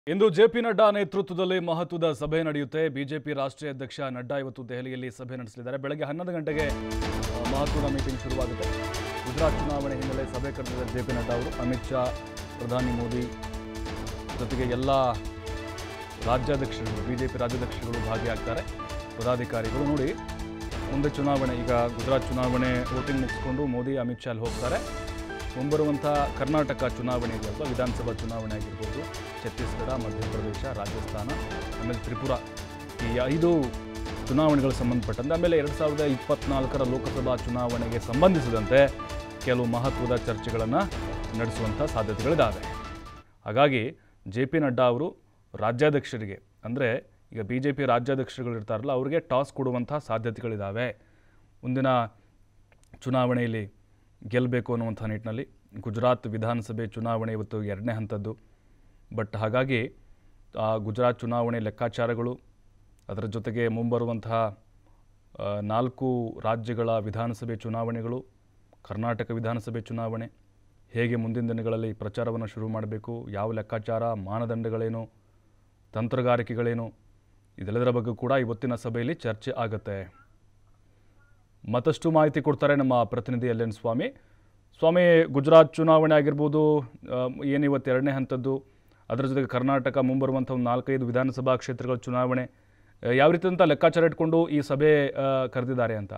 ಇಂದು JP Nadda ನೇತೃತ್ವದಲ್ಲಿ ಮಹತ್ವದ ಸಭೆ ನಡೆಯುತ್ತೆ ಬಿಜೆಪಿ ರಾಷ್ಟ್ರೀಯ ಅಧ್ಯಕ್ಷ ನಡ್ಡಾ ಇವತ್ತು ದೆಹಲಿಯಲ್ಲಿ ಸಭೆ ನಡೆಸಲಿದ್ದಾರೆ ಬೆಳಗ್ಗೆ ಹನ್ನೊಂದು ಗಂಟೆಗೆ ಆ, ಮಹತ್ವದ ಮೀಟಿಂಗ್ ಶುರುವಾಗುತ್ತೆ ಗುಜರಾತ್ ಚುನಾವಣೆ ಹಿನ್ನೆಲೆ ಸಭೆ ಕರೆದಿದ್ದಾರೆ ಜೆ ಪಿ ನಡ್ಡಾ ಅವರು ಅಮಿತ್ ಶಾ ಪ್ರಧಾನಿ ಮೋದಿ ಜೊತೆಗೆ ಎಲ್ಲ ರಾಜ್ಯಾಧ್ಯಕ್ಷರುಗಳು ಬಿಜೆಪಿ ರಾಜ್ಯಾಧ್ಯಕ್ಷರುಗಳು ಭಾಗಿಯಾಗ್ತಾರೆ ಪದಾಧಿಕಾರಿಗಳು ನೋಡಿ ಮುಂದೆ ಚುನಾವಣೆ ಈಗ ಗುಜರಾತ್ ಚುನಾವಣೆ ವೋಟಿಂಗ್ ಮುಗಿಸ್ಕೊಂಡು ಮೋದಿ ಅಮಿತ್ ಶಾ ಅಲ್ಲಿ ಹೋಗ್ತಾರೆ ಮುಂಬರುವಂಥ ಕರ್ನಾಟಕ ಚುನಾವಣೆ ಇದೆಯಲ್ವ ವಿಧಾನಸಭಾ ಚುನಾವಣೆ ಆಗಿರ್ಬೋದು ಛತ್ತೀಸ್ಗಢ ಮಧ್ಯಪ್ರದೇಶ ರಾಜಸ್ಥಾನ ಆಮೇಲೆ ತ್ರಿಪುರ ಈ ಐದು ಚುನಾವಣೆಗಳು ಸಂಬಂಧಪಟ್ಟಂತೆ ಆಮೇಲೆ ಎರಡು ಸಾವಿರದ ಇಪ್ಪತ್ನಾಲ್ಕರ ಲೋಕಸಭಾ ಚುನಾವಣೆಗೆ ಸಂಬಂಧಿಸಿದಂತೆ ಕೆಲವು ಮಹತ್ವದ ಚರ್ಚೆಗಳನ್ನು ನಡೆಸುವಂಥ ಸಾಧ್ಯತೆಗಳಿದ್ದಾವೆ ಹಾಗಾಗಿ ಜೆ ಪಿ ನಡ್ಡಾ ಅವರು ರಾಜ್ಯಾಧ್ಯಕ್ಷರಿಗೆ ಅಂದರೆ ಈಗ ಬಿ ಜೆ ಪಿ ರಾಜ್ಯಾಧ್ಯಕ್ಷರುಗಳು ಇರ್ತಾರಲ್ಲ ಅವರಿಗೆ ಟಾಸ್ ಕೊಡುವಂಥ ಸಾಧ್ಯತೆಗಳಿದ್ದಾವೆ ಮುಂದಿನ ಚುನಾವಣೆಯಲ್ಲಿ ಗೆಲ್ಲಬೇಕು ಅನ್ನುವಂಥ ನಿಟ್ಟಿನಲ್ಲಿ ಗುಜರಾತ್ ವಿಧಾನಸಭೆ ಚುನಾವಣೆ ಇವತ್ತು ಎರಡನೇ ಹಂತದ್ದು ಬಟ್ ಹಾಗಾಗಿ ಆ ಗುಜರಾತ್ ಚುನಾವಣೆ ಲೆಕ್ಕಾಚಾರಗಳು ಅದರ ಜೊತೆಗೆ ಮುಂಬರುವಂತಹ ಆ, ನಾಲ್ಕು ರಾಜ್ಯಗಳ ವಿಧಾನಸಭೆ ಚುನಾವಣೆಗಳು ಕರ್ನಾಟಕ ವಿಧಾನಸಭೆ ಚುನಾವಣೆ ಹೇಗೆ ಮುಂದಿನ ದಿನಗಳಲ್ಲಿ ಪ್ರಚಾರವನ್ನು ಶುರು ಮಾಡಬೇಕು ಯಾವ ಲೆಕ್ಕಾಚಾರ ಮಾನದಂಡಗಳೇನು ತಂತ್ರಗಾರಿಕೆಗಳೇನು ಇದೆಲ್ಲದರ ಬಗ್ಗೆ ಕೂಡ ಇವತ್ತಿನ ಸಭೆಯಲ್ಲಿ ಚರ್ಚೆ ಆಗುತ್ತೆ ಮತ್ತಷ್ಟು ಮಾಹಿತಿ ಕೊಡ್ತಾರೆ ನಮ್ಮ ಪ್ರತಿನಿಧಿ ಎಲ್ ಎನ್ ಸ್ವಾಮಿ ಸ್ವಾಮಿ ಗುಜರಾತ್ ಚುನಾವಣೆ ಆಗಿರ್ಬೋದು ಏನು ಇವತ್ತು ಎರಡನೇ ಹಂತದ್ದು ಅದರ ಜೊತೆಗೆ ಕರ್ನಾಟಕ ಮುಂಬರುವಂಥ ಒಂದು ನಾಲ್ಕೈದು ವಿಧಾನಸಭಾ ಕ್ಷೇತ್ರಗಳ ಚುನಾವಣೆ ಆ, ಯಾವ ರೀತಿಯಂಥ ಲೆಕ್ಕಾಚಾರ ಇಟ್ಕೊಂಡು ಈ ಸಭೆ ಆ, ಕರೆದಿದ್ದಾರೆ ಅಂತ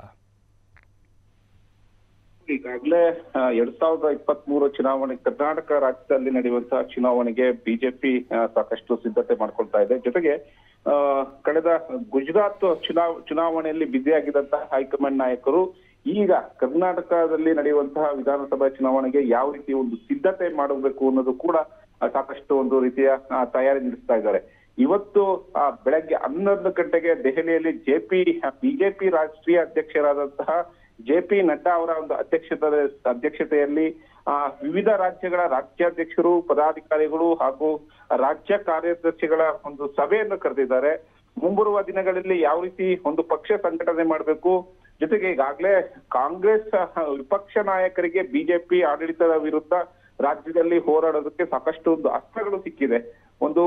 ಈಗಾಗಲೇ ಎರಡ್ ಸಾವಿರದ ಇಪ್ಪತ್ತ್ ಮೂರು ಚುನಾವಣೆ ಕರ್ನಾಟಕ ರಾಜ್ಯದಲ್ಲಿ ನಡೆಯುವಂತಹ ಚುನಾವಣೆಗೆ ಬಿಜೆಪಿ ಸಾಕಷ್ಟು ಸಿದ್ಧತೆ ಮಾಡ್ಕೊಳ್ತಾ ಇದೆ ಜೊತೆಗೆ ಆ, ಕಳೆದ ಗುಜರಾತ್ ಚುನಾವ್ ಚುನಾವಣೆಯಲ್ಲಿ ಬ್ಯುಸಿಯಾಗಿದ್ದಂತಹ ಹೈಕಮಾಂಡ್ ನಾಯಕರು ಈಗ ಕರ್ನಾಟಕದಲ್ಲಿ ನಡೆಯುವಂತಹ ವಿಧಾನಸಭಾ ಚುನಾವಣೆಗೆ ಯಾವ ರೀತಿ ಒಂದು ಸಿದ್ಧತೆ ಮಾಡಬೇಕು ಅನ್ನೋದು ಕೂಡ ಆ, ಸಾಕಷ್ಟು ಒಂದು ರೀತಿಯ ಆ, ತಯಾರಿ ನಡೆಸ್ತಾ ಇದ್ದಾರೆ ಇವತ್ತು ಆ, ಬೆಳಗ್ಗೆ ಹನ್ನೊಂದು ಗಂಟೆಗೆ ದೆಹಲಿಯಲ್ಲಿ ಜೆಪಿ ಬಿಜೆಪಿ ರಾಷ್ಟ್ರೀಯ ಅಧ್ಯಕ್ಷರಾದಂತಹ ಜೆ ಪಿ ನಡ್ಡಾ ಅವರ ಒಂದು ಅಧ್ಯಕ್ಷತೆ ಅಧ್ಯಕ್ಷತೆಯಲ್ಲಿ ಆ, ವಿವಿಧ ರಾಜ್ಯಗಳ ರಾಜ್ಯಾಧ್ಯಕ್ಷರು ಪದಾಧಿಕಾರಿಗಳು ಹಾಗೂ ರಾಜ್ಯ ಕಾರ್ಯದರ್ಶಿಗಳ ಒಂದು ಸಭೆಯನ್ನು ಕರೆದಿದ್ದಾರೆ ಮುಂಬರುವ ದಿನಗಳಲ್ಲಿ ಯಾವ ರೀತಿ ಒಂದು ಪಕ್ಷ ಸಂಘಟನೆ ಮಾಡಬೇಕು ಜೊತೆಗೆ ಈಗಾಗಲೇ ಕಾಂಗ್ರೆಸ್ ಆ, ವಿಪಕ್ಷ ನಾಯಕರಿಗೆ ಬಿಜೆಪಿ ಆಡಳಿತದ ವಿರುದ್ಧ ರಾಜ್ಯದಲ್ಲಿ ಹೋರಾಡೋದಕ್ಕೆ ಸಾಕಷ್ಟು ಒಂದು ಅಸ್ತ್ರಗಳು ಸಿಕ್ಕಿದೆ ಒಂದು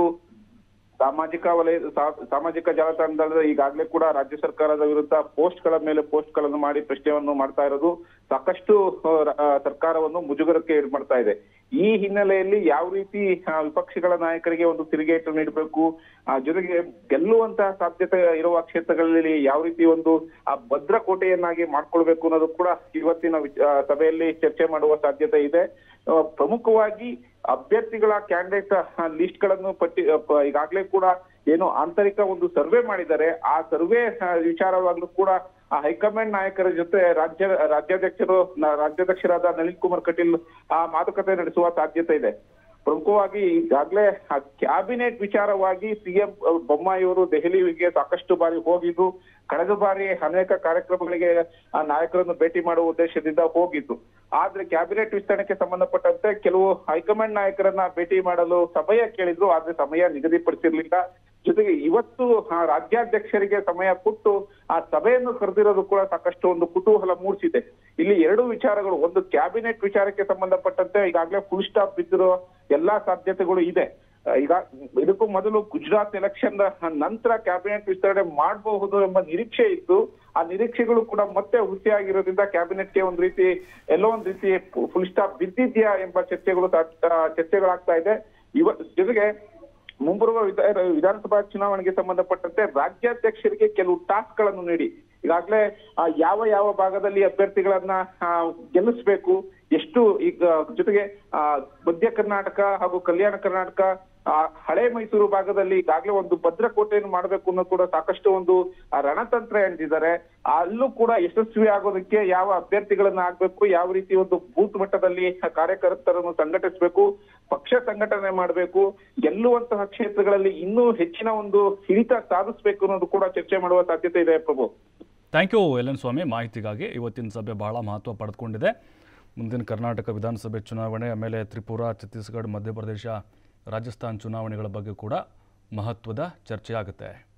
ಸಾಮಾಜಿಕ ವಲಯ ಸಾ- ಸಾಮಾಜಿಕ ಜಾಲತಾಣದಲ್ಲಿ ಈಗಾಗಲೇ ಕೂಡ ರಾಜ್ಯ ಸರ್ಕಾರದ ವಿರುದ್ಧ ಪೋಸ್ಟ್ ಗಳ ಮೇಲೆ ಪೋಸ್ಟ್ ಗಳನ್ನು ಮಾಡಿ ಪ್ರಶ್ನೆಯನ್ನು ಮಾಡ್ತಾ ಇರೋದು ಸಾಕಷ್ಟು ಆ, ರ- ಆ, ಸರ್ಕಾರವನ್ನು ಮುಜುಗರಕ್ಕೆ ಈಡು ಮಾಡ್ತಾ ಇದೆ ಈ ಹಿನ್ನೆಲೆಯಲ್ಲಿ ಯಾವ ರೀತಿ ಆ, ವಿಪಕ್ಷಗಳ ನಾಯಕರಿಗೆ ಒಂದು ತಿರುಗೇಟು ನೀಡಬೇಕು ಆ ಜೊತೆಗೆ ಗೆಲ್ಲುವಂತಹ ಸಾಧ್ಯತೆ ಇರುವ ಕ್ಷೇತ್ರಗಳಲ್ಲಿ ಯಾವ ರೀತಿ ಒಂದು ಆ ಭದ್ರಕೋಟೆಯನ್ನಾಗಿ ಮಾಡ್ಕೊಳ್ಬೇಕು ಅನ್ನೋದು ಕೂಡ ಇವತ್ತಿನ ವಿಚ- ಆ, ಸಭೆಯಲ್ಲಿ ಚರ್ಚೆ ಮಾಡುವ ಸಾಧ್ಯತೆ ಇದೆ ಆ, ಪ್ರಮುಖವಾಗಿ ಅಭ್ಯರ್ಥಿಗಳ ಕ್ಯಾಂಡಿಡೇಟ್ ಲಿಸ್ಟ್ ಗಳನ್ನು ಪಟ್ಟಿ ಆ, ಪ- ಈಗಾಗಲೇ ಕೂಡ ಏನು ಆಂತರಿಕ ಒಂದು ಸರ್ವೆ ಮಾಡಿದ್ದಾರೆ ಆ ಸರ್ವೆ ವಿಚಾರವಾಗ್ಲೂ ಕೂಡ ಆ ಹೈಕಮಾಂಡ್ ನಾಯಕರ ಜೊತೆ ರಾಜ್ಯ ರಾಜ್ಯಾಧ್ಯಕ್ಷರು ನ- ರಾಜ್ಯಾಧ್ಯಕ್ಷರಾದ ನಳಿನ್ ಕುಮಾರ್ ಕಟೀಲ್ ಆ ಮಾತುಕತೆ ನಡೆಸುವ ಸಾಧ್ಯತೆ ಇದೆ ಪ್ರಮುಖವಾಗಿ ಈಗಾಗಲೇ ಕ್ಯಾಬಿನೆಟ್ ವಿಚಾರವಾಗಿ ಸಿಎಂ ಬೊಮ್ಮಾಯಿಯವರು ದೆಹಲಿಗೆ ಸಾಕಷ್ಟು ಬಾರಿ ಹೋಗಿದ್ದು ಕಳೆದ ಬಾರಿ ಅನೇಕ ಕಾರ್ಯಕ್ರಮಗಳಿಗೆ ಆ ನಾಯಕರನ್ನು ಭೇಟಿ ಮಾಡುವ ಉದ್ದೇಶದಿಂದ ಹೋಗಿದ್ದು ಆದ್ರೆ ಕ್ಯಾಬಿನೆಟ್ ವಿಸ್ತರಣೆಗೆ ಸಂಬಂಧಪಟ್ಟಂತೆ ಕೆಲವು ಹೈಕಮಾಂಡ್ ನಾಯಕರನ್ನ ಭೇಟಿ ಮಾಡಲು ಸಮಯ ಕೇಳಿದ್ರು ಆದ್ರೆ ಸಮಯ ನಿಗದಿಪಡಿಸಿರ್ಲಿಲ್ಲ ಜೊತೆಗೆ ಇವತ್ತು ಆ ರಾಜ್ಯಾಧ್ಯಕ್ಷರಿಗೆ ಸಮಯ ಕೊಟ್ಟು ಆ ಸಭೆಯನ್ನು ಕರೆದಿರೋದು ಕೂಡ ಸಾಕಷ್ಟು ಒಂದು ಕುತೂಹಲ ಮೂಡಿಸಿದೆ ಇಲ್ಲಿ ಎರಡು ವಿಚಾರಗಳು ಒಂದು ಕ್ಯಾಬಿನೆಟ್ ವಿಚಾರಕ್ಕೆ ಸಂಬಂಧಪಟ್ಟಂತೆ ಈಗಾಗಲೇ ಫುಲ್ ಸ್ಟಾಪ್ ಬಿದ್ದಿರೋ ಎಲ್ಲಾ ಸಾಧ್ಯತೆಗಳು ಇದೆ ಆ, ಈಗ ಇದಕ್ಕೂ ಮೊದಲು ಗುಜರಾತ್ ಎಲೆಕ್ಷನ್ ನಂತರ ಕ್ಯಾಬಿನೆಟ್ ವಿಸ್ತರಣೆ ಮಾಡಬಹುದು ಎಂಬ ನಿರೀಕ್ಷೆ ಇತ್ತು ಆ ನಿರೀಕ್ಷೆಗಳು ಕೂಡ ಮತ್ತೆ ಹುಸಿಯಾಗಿರೋದ್ರಿಂದ ಕ್ಯಾಬಿನೆಟ್ಗೆ ಒಂದ್ ರೀತಿ ಎಲ್ಲೋ ಒಂದ್ ರೀತಿ ಫುಲ್ ಸ್ಟಾಪ್ ಬಿದ್ದಿದ್ಯಾ ಎಂಬ ಚರ್ಚೆಗಳು ಸಾ- ಆ, ಚರ್ಚೆಗಳಾಗ್ತಾ ಇದೆ ಇವ ಜೊತೆಗೆ ಮುಂಬರುವ ವಿಧ- ವಿಧಾನಸಭಾ ಚುನಾವಣೆಗೆ ಸಂಬಂಧಪಟ್ಟಂತೆ ರಾಜ್ಯಾಧ್ಯಕ್ಷರಿಗೆ ಕೆಲವು ಟಾಸ್ಕ್ ಗಳನ್ನು ನೀಡಿ ಈಗಾಗಲೇ ಆ, ಯಾವ ಯಾವ ಭಾಗದಲ್ಲಿ ಅಭ್ಯರ್ಥಿಗಳನ್ನ ಆ, ಗೆಲ್ಲಿಸ್ಬೇಕು ಎಷ್ಟು ಈಗ ಜೊತೆಗೆ ಆ, ಮಧ್ಯ ಕರ್ನಾಟಕ ಹಾಗೂ ಕಲ್ಯಾಣ ಕರ್ನಾಟಕ ಆ, ಹಳೆ ಮೈಸೂರು ಭಾಗದಲ್ಲಿ ಈಗಾಗಲೇ ಒಂದು ಭದ್ರಕೋಟೆಯನ್ನು ಮಾಡಬೇಕು ಅನ್ನೋ ಕೂಡ ಸಾಕಷ್ಟು ಒಂದು ಆ, ರಣತಂತ್ರ ಎಣಿಸಿದ್ದಾರೆ ಅಲ್ಲೂ ಕೂಡ ಯಶಸ್ವಿ ಆಗೋದಕ್ಕೆ ಯಾವ ಅಭ್ಯರ್ಥಿಗಳನ್ನ ಆಗ್ಬೇಕು ಯಾವ ರೀತಿ ಒಂದು ಬೂತ್ ಮಟ್ಟದಲ್ಲಿ ಕಾರ್ಯಕರ್ತರನ್ನು ಸಂಘಟಿಸಬೇಕು ಪಕ್ಷ ಸಂಘಟನೆ ಮಾಡಬೇಕು ಗೆಲ್ಲುವಂತಹ ಕ್ಷೇತ್ರಗಳಲ್ಲಿ ಇನ್ನೂ ಹೆಚ್ಚಿನ ಒಂದು ಹಿಡಿತ ಸಾಧಿಸಬೇಕು ಅನ್ನೋದು ಕೂಡ ಚರ್ಚೆ ಮಾಡುವ ಸಾಧ್ಯತೆ ಇದೆ Prabhu thank you L N Swamy ಮಾಹಿತಿಗಾಗಿ ಇವತ್ತಿನ ಸಭೆ ಬಹಳ ಮಹತ್ವ ಪಡೆದುಕೊಂಡಿದೆ ಮುಂದಿನ ಕರ್ನಾಟಕ ವಿಧಾನಸಭೆ ಚುನಾವಣೆ ಆಮೇಲೆ ತ್ರಿಪುರ ಛತ್ತೀಸ್ಗಢ ಮಧ್ಯಪ್ರದೇಶ ರಾಜಸ್ಥಾನ್ ಚುನಾವಣೆಗಳ ಬಗ್ಗೆ ಕೂಡ ಮಹತ್ವದ ಚರ್ಚೆ ಆಗುತ್ತೆ